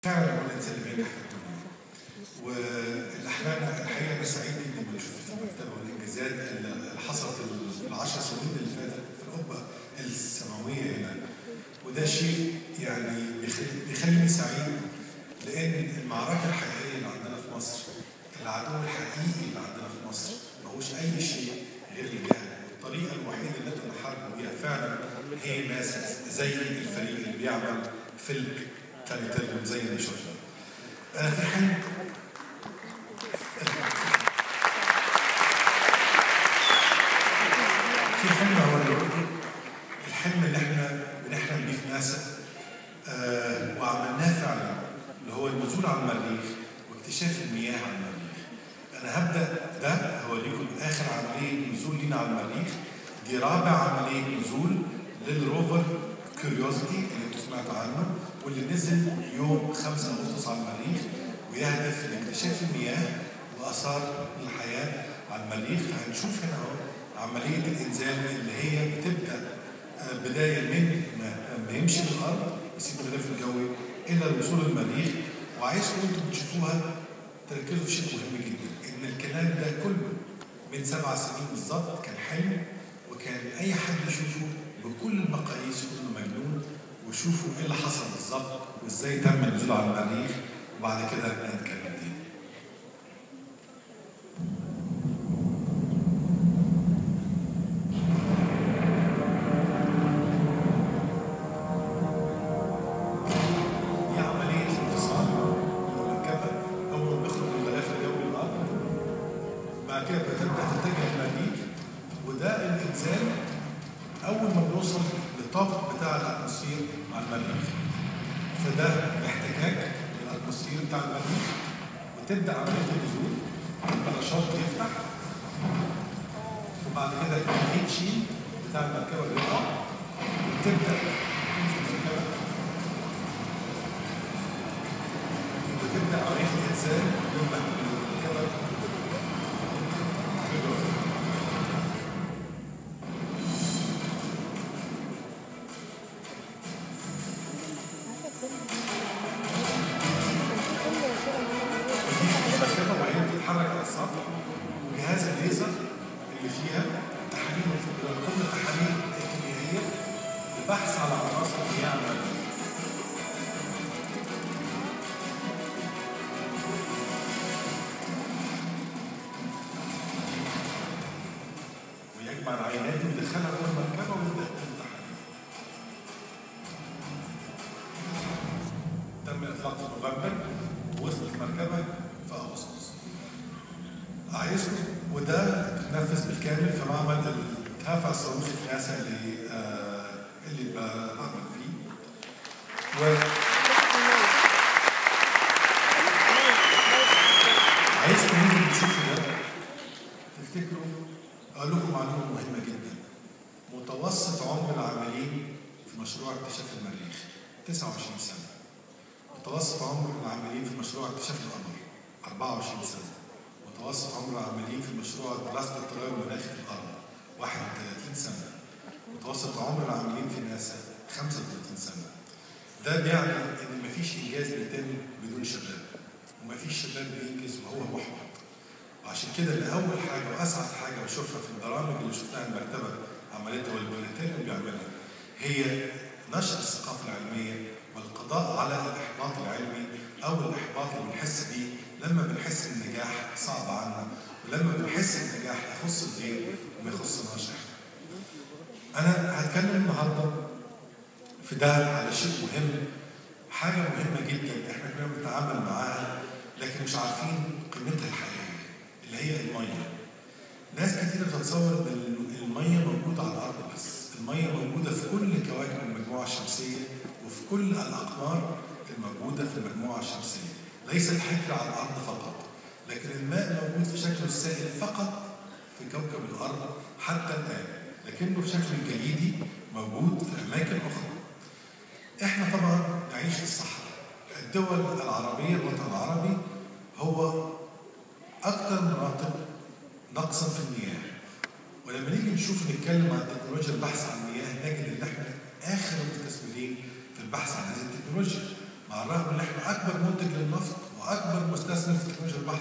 فعلا هو الانسان اللي بينجح في الدنيا والاحلام الحقيقه انا سعيد جدا لما شفت المكتبه والانجازات اللي حصلت في العشر سنين اللي فاتت في القبه السماويه هنا وده شيء يعني بيخلي- بيخليني سعيد لان المعركه الحقيقيه اللي عندنا في مصر العدو الحقيقي اللي عندنا في مصر ما هوش اي شيء غير الجهل والطريقه الوحيده اللي نقدر نحارب بيها فعلا هي ناس زي الفريق اللي بيعمل فيلم بلانيتاريوم زي اللي شفنا آه، في حين في حلم هو الحلم اللي احنا بنحلم بيه في ناسا آه وعملناه فعلا اللي هو النزول على المريخ واكتشاف المياه على المريخ. انا هبدا ده هوريكم اخر عمليه نزول لينا على المريخ دي رابع عمليه نزول للروفر كيوريوزيتي اللي انتوا سمعتوا عنه واللي نزل يوم 5 اغسطس على المريخ ويهدف لاكتشاف المياه واثار الحياه على المريخ فهنشوف هنا اهو عمليه الانزال اللي هي بتبدا آه، بدايه من ما ما يمشي من الارض يسيب الغلاف الجوي الى الوصول المريخ وعايزكم انتم تشوفوها تركزوا في شيء مهم جدا ان الكلام ده كله من سبع سنين بالظبط كان حلم وكان اي حد يشوفه بكل المقاييس يقول له مجنون وشوفوا ايه اللي حصل بالظبط وازاي تم النزول على المريخ وبعد كده نتكلم تاني دي عملية الانفصال المركبة أول ما بيخرج من الغلاف الجوي للأرض بعد كده بتبدأ تتجه للمريخ وده الإنسان أول ما بيوصل للطاقة بتاع الأتموسفير مع المريخ فده الاحتكاك للأتموسفير بتاع المريخ وتبدأ عملية النزول الباراشوت يفتح وبعد كده الهيت شيل بتاع المركبة بيقع وتبدأ تنزل المركبة وتبدا عمليه الانسان يوم ما الكبر المركبه وهي بتتحرك على السطح وجهاز الليزر اللي فيها تحاليل كل التحاليل الكيميائيه البحث على عناصر المياه على المركبة. ويجمع العينات ويدخلها جوه المركبه ويبدا يعمل تحاليل. تم اطلاق في نوفمبر ووصلت المركبه في اغسطس. عايزكم وده اتنفذ بالكامل في معمل التهافع الصاروخي في ناسا اللي آه اللي بعمل فيه. و عايزكم انتوا تشوفوا ده تفتكروا اقول لكم معلومه مهمه جدا متوسط عمر العاملين في مشروع اكتشاف المريخ 29 سنه متوسط عمر العاملين في مشروع اكتشاف القمر 24 سنه متوسط عمر العاملين في مشروع دراسه التغير المناخي في الارض 31 سنه متوسط عمر العاملين في ناسا 35 سنه ده بيعني ان مفيش انجاز بيتم بدون شباب ومفيش شباب بينجز وهو محبط وعشان كده اللي اول حاجه واسعد حاجه بشوفها في البرامج اللي شفناها المكتبه عملتها والبلانتاريوم بيعملها هي نشر الثقافه العلميه والقضاء على الاحباط العلمي او الاحباط اللي بنحس بيه لما بنحس ان النجاح صعب عنا ولما بنحس ان النجاح يخص الغير وما يخصناش احنا. انا هتكلم النهارده في ده على شيء مهم حاجه مهمه جدا احنا كنا بنتعامل معاها لكن مش عارفين قيمتها الحقيقيه اللي هي الميه. ناس كتير بتتصور ان الميه موجوده على الارض بس، الميه موجوده في كل كواكب المجموعه الشمسيه وفي كل الاقمار الموجوده في المجموعه الشمسيه. ليس الحجر على الارض فقط، لكن الماء موجود في شكل السائل فقط في كوكب الارض حتى الان، لكنه في شكل جليدي موجود في اماكن اخرى. احنا طبعا نعيش في الصحراء. الدول العربيه الوطن العربي هو اكثر مناطق نقصا في المياه ولما نيجي نشوف نتكلم عن تكنولوجيا البحث عن المياه نجد ان احنا اخر المستثمرين في البحث عن هذه التكنولوجيا مع الرغم ان احنا اكبر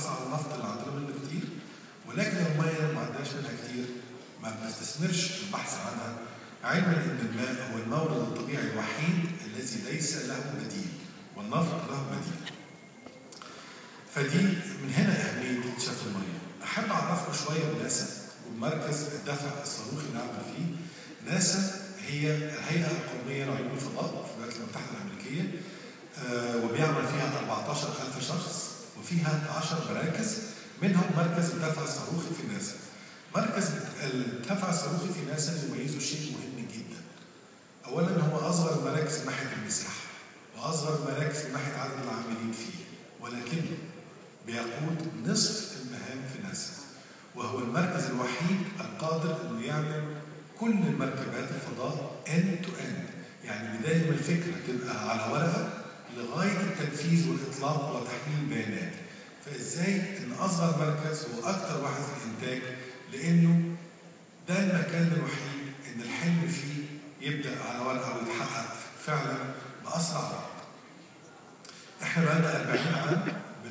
بنحافظ على النفط اللي عندنا منه كتير ولكن الميه ما عندناش منها كتير ما بنستثمرش في البحث عنها علما ان الماء هو المورد الطبيعي الوحيد الذي ليس له بديل والنفط له بديل فدي من هنا اهميه اكتشاف الميه احب اعرفكم شويه بناسا ومركز الدفع الصاروخي اللي عمل فيه ناسا هي الهيئه القوميه لعلوم الفضاء في الولايات المتحده الامريكيه آه، وبيعمل فيها 14000 شخص وفيها 10 مراكز منهم مركز الدفع الصاروخي في ناسا مركز الدفع الصاروخي في ناسا يميزه شيء مهم جدا اولا هو اصغر المراكز من ناحيه المساحه واصغر المراكز من ناحيه عدد العاملين فيه ولكنه بيقود نصف المهام في ناسا وهو المركز الوحيد القادر انه يعمل كل المركبات الفضاء end to end يعني بدايه ما الفكره تبقى على ورقه لغايه التنفيذ والاطلاق وتحليل البيانات فازاي ان اصغر مركز هو اكثر واحد في الانتاج لانه ده المكان الوحيد ان الحلم فيه يبدا على ورقه ويتحقق فعلا باسرع وقت. احنا بقالنا 40 عام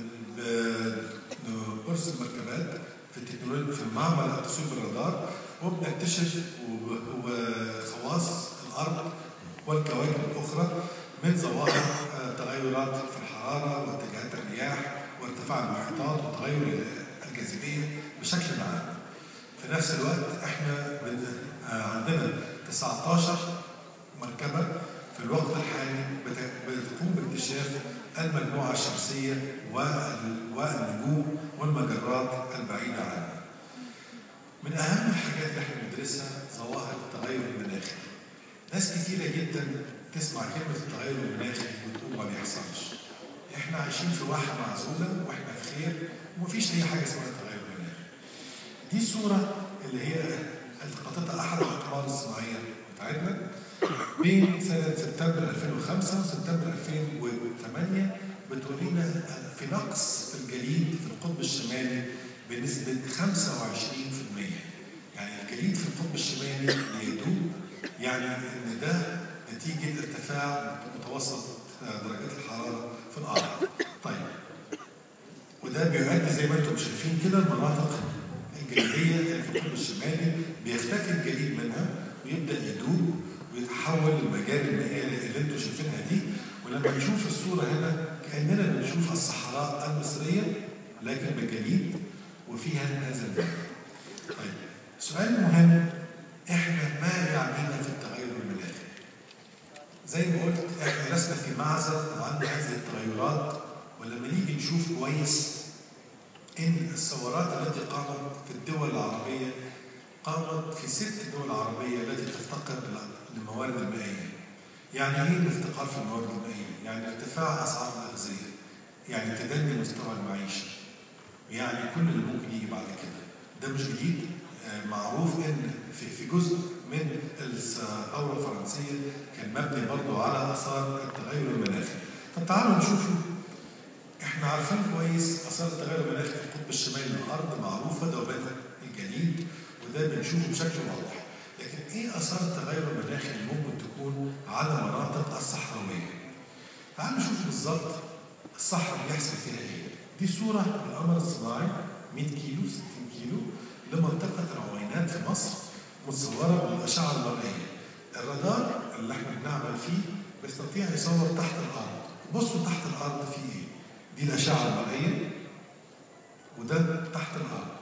بنرسم مركبات في التكنولوجيا في المعمل التصوير بالرادار وبنكتشف خواص الارض والكواكب الاخرى من ظواهر تغيرات في الحراره واتجاهات الرياح وارتفاع المحيطات وتغير الجاذبيه بشكل عام. في نفس الوقت احنا عندنا 19 مركبه في الوقت الحالي بتقوم باكتشاف المجموعه الشمسيه والنجوم والمجرات البعيده عنها. من اهم الحاجات اللي احنا بندرسها ظواهر التغير المناخي. ناس كتيره جدا تسمع كلمه التغير المناخي وتقول ما بيحصلش. احنا عايشين في واحه معزوله واحنا في خير ومفيش اي حاجه اسمها تغير مناخي. دي صوره اللي هي التقطتها احد الاقمار الصناعيه بتاعتنا بين سنه سبتمبر 2005 وسبتمبر 2008 بتورينا في نقص في الجليد في القطب الشمالي بنسبه 25% يعني الجليد في القطب الشمالي بيدوب يعني ان ده نتيجه ارتفاع متوسط درجات الحراره في الارض. طيب وده بيؤدي زي ما انتم شايفين كده المناطق الجليديه اللي في القطب الشمالي بيختفي الجليد منها ويبدا يدوب ويتحول للمجاري المائيه اللي انتم شايفينها دي ولما نشوف الصوره هنا كاننا بنشوف الصحراء المصريه لكن بالجليد وفيها هذا الماء. طيب سؤال مهم احنا ما يعنينا في التغير المناخي؟ زي ما قلت احنا لسنا في معزل عن هذه التغيرات ولما نيجي نشوف كويس ان الثورات التي قامت في الدول العربيه قامت في ست دول عربيه التي تفتقر للموارد المائيه. يعني ايه الافتقار في الموارد المائيه؟ يعني ارتفاع اسعار الاغذيه. يعني تدني مستوى المعيشه. يعني كل اللي ممكن يجي بعد كده. ده مش جديد معروف ان في في جزء من الثوره الفرنسيه كان مبني برضه على اثار التغير المناخي. طب تعالوا نشوفوا احنا عارفين كويس اثار التغير المناخي في القطب الشمالي للارض معروفه ذوبان الجليد وده بنشوفه بشكل واضح. لكن ايه اثار التغير المناخي اللي ممكن تكون على المناطق الصحراويه؟ تعالوا نشوف بالظبط الصحراء بيحصل فيها ايه. دي صوره بالقمر الصناعي 100 كيلو 60 كيلو لمنطقه العوينات في مصر متصوره بالاشعه المرئيه. الرادار اللي احنا بنعمل فيه بيستطيع يصور تحت الارض. بصوا تحت الارض في ايه؟ دي الاشعه المرئيه وده تحت الارض.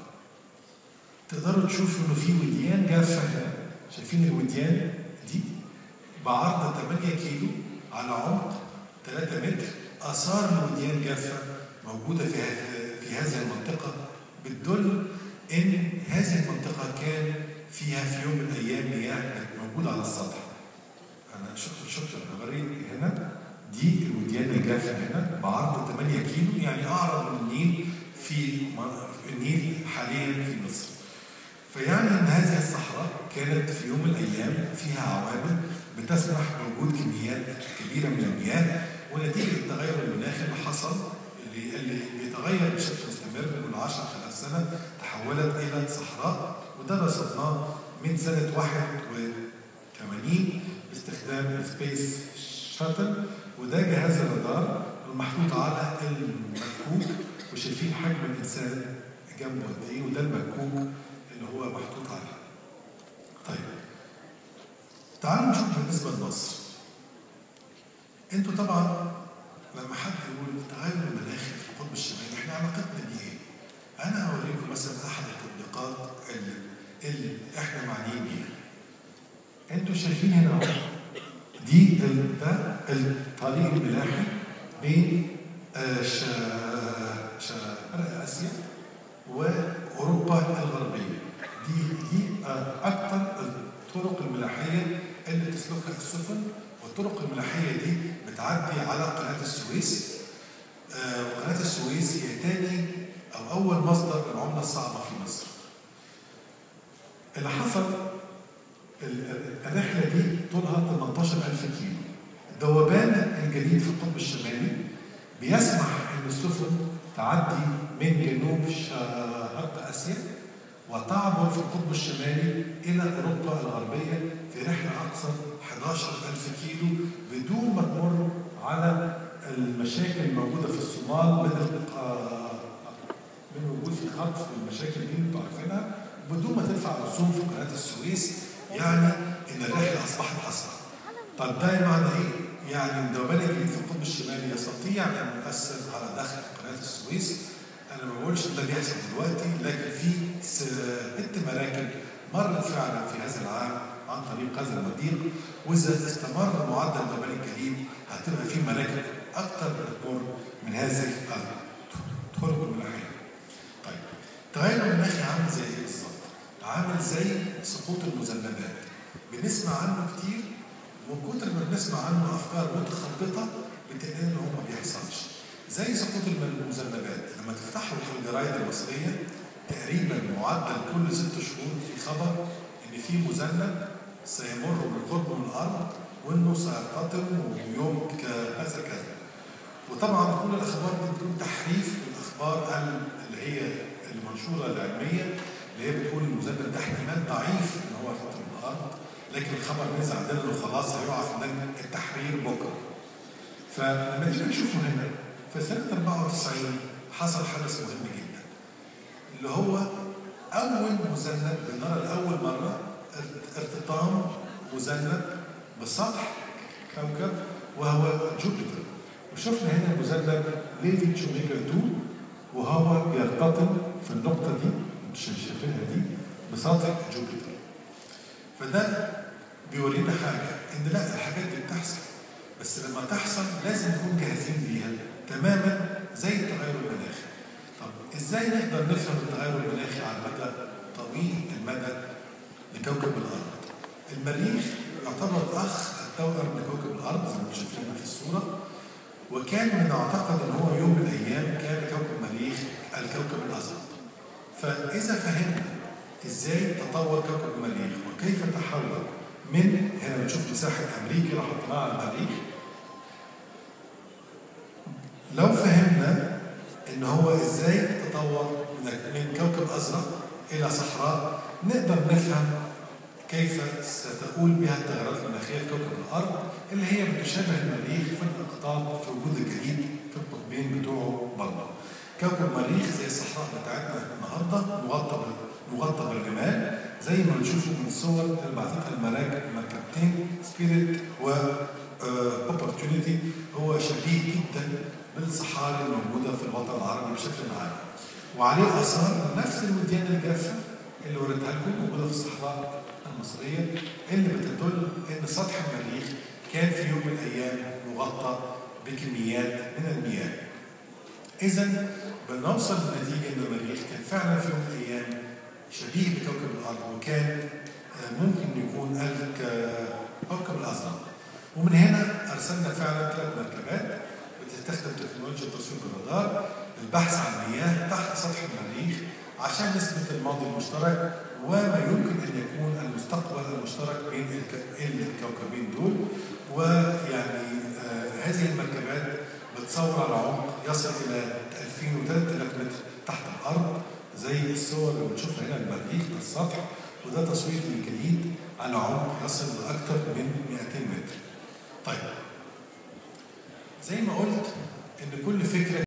تقدروا تشوفوا انه في وديان جافه هنا شايفين الوديان دي بعرض 8 كيلو على عمق 3 متر اثار الوديان جافه موجوده في في هذه المنطقه بتدل ان هذه المنطقه كان فيها في يوم من الايام مياه كانت موجوده على السطح. انا شكرا شكرا اوريك هنا دي الوديان الجافه هنا بعرض 8 كيلو يعني اعرض من النيل في النيل حاليا في مصر. فيعني ان هذه الصحراء كانت في يوم من الايام فيها عوامل بتسمح بوجود كميات كبيره من المياه ونتيجه التغير المناخي اللي حصل اللي اللي بيتغير بشكل مستمر من 10000 سنه تحولت الى صحراء وده رصدناه من سنه 81 باستخدام السبيس شاتل وده جهاز الرادار المحطوط على المركوب وشايفين حجم الانسان جنبه قد ايه وده المكوك اللي هو محطوط عليه. طيب تعالوا نشوف بالنسبه لمصر. انتوا طبعا لما حد يقول التغير المناخي في القطب الشمالي احنا علاقتنا بيه ايه؟ انا هوريكم مثلا احد التطبيقات اللي, اللي احنا معنيين بيها. انتوا شايفين هنا اهو دي ال- ده الطريق الملاحي بين آه، شا- شرق اسيا واوروبا الغربيه دي دي آه، اكثر الطرق الملاحيه اللي بتسلكها السفن والطرق الملاحيه دي بتعدي على قناه السويس آه، وقناه السويس هي ثاني او اول مصدر العمله الصعبه في مصر اللي حصل ال- ال- الرحله دي طولها 18000 كيلو ذوبان الجليد في القطب الشمالي بيسمح ان السفن تعدي من جنوب شرق اسيا وتعبر في القطب الشمالي الى اوروبا الغربيه في رحله اقصر 11000 كيلو بدون ما تمر على المشاكل الموجوده في الصومال من الق- من وجود في خطف والمشاكل دي انتوا عارفينها بدون ما تدفع رسوم في قناه السويس يعني ان الرحله اصبحت اسرع. طب ده معنى ايه؟ يعني الذوبان الجديد في القطب الشمالي يستطيع ان يؤثر على دخل قناه السويس انا ما بقولش ده بيحصل دلوقتي لكن في ست مراكب مرت فعلا في هذا العام عن طريق هذا المضيق واذا استمر معدل ذوبان الجليد هتبقى في مراكب اكثر بتمر من هذه الطرق الملاحيه. طيب التغير المناخي عامل زي ايه بالظبط؟ عامل زي سقوط المذنبات بنسمع عنه كتير ومن كتر ما بنسمع عنه افكار متخبطه بتقول ان هو ما بيحصلش زي سقوط المذنبات لما تفتحوا الجرايد المصريه تقريبا معدل كل ست شهور في خبر ان في مذنب سيمر بالقرب من الارض وانه سيرتطم ويوم كذا كذا وطبعا كل الاخبار دي بتكون تحريف للاخبار اللي هي المنشوره العلميه اللي هي بتقول المذنب ده احتمال ضعيف ان هو يرتطم الارض لكن الخبر نزل عندنا انه خلاص هيقع في نجم التحرير بكره. فلما نيجي نشوفه هنا في سنه 94 حصل حدث مهم جدا اللي هو اول مذنب بنرى لاول مره ارتطام مذنب بسطح كوكب وهو جوبيتر وشفنا هنا المذنب ليفي تشوميكر 2 وهو بيرتطم في النقطه دي مش شايفينها دي بسطح جوبيتر فده بيورينا حاجه ان لا الحاجات دي بتحصل بس لما تحصل لازم نكون جاهزين بيها تماما زي التغير المناخي. طب ازاي نقدر نفهم التغير المناخي على مدى طويل المدى لكوكب الارض؟ المريخ يعتبر اخ التوأم لكوكب الارض زي ما شايفين في الصوره وكان من اعتقد ان هو يوم من الايام كان كوكب المريخ الكوكب الازرق. فاذا فهمنا ازاي تطور كوكب المريخ وكيف تحول من هنا بنشوف مساحه امريكا لو حطيناها على المريخ لو فهمنا ان هو ازاي تطور من كوكب ازرق الى صحراء نقدر نفهم كيف ستؤول بها التغيرات المناخيه في كوكب الارض اللي هي بتشابه المريخ في الاقطاب في وجود الجليد في القطبين بتوعه برضه. كوكب المريخ زي الصحراء بتاعتنا النهارده مغطى مغطى بالرمال زي ما بنشوفه من الصور اللي بعثتها المراكب مركبتين سبيريت و اوبورتيونيتي هو شبيه جدا بالصحاري الموجوده في الوطن العربي بشكل عام. وعليه اثار نفس الوديان الجافه اللي وريتها لكم موجوده في الصحراء المصريه اللي بتدل ان سطح المريخ كان في يوم من الايام مغطى بكميات من المياه. اذا بنوصل لنتيجه ان المريخ كان فعلا في يوم من الايام شبيه بكوكب الارض وكان ممكن يكون الكوكب الازرق. ومن هنا ارسلنا فعلا ثلاث مركبات بتستخدم تكنولوجيا التصوير بالرادار للبحث عن مياه تحت سطح المريخ عشان نثبت الماضي المشترك وما يمكن ان يكون المستقبل المشترك بين الكوكبين دول ويعني آه هذه المركبات بتصور على عمق يصل الى 2000 و 3000 متر تحت الارض زي الصور اللي بنشوفها هنا المريخ بالسطح وده تصوير للجليد على عمق يصل لاكثر من 200 متر. طيب زي ما قلت ان كل فكره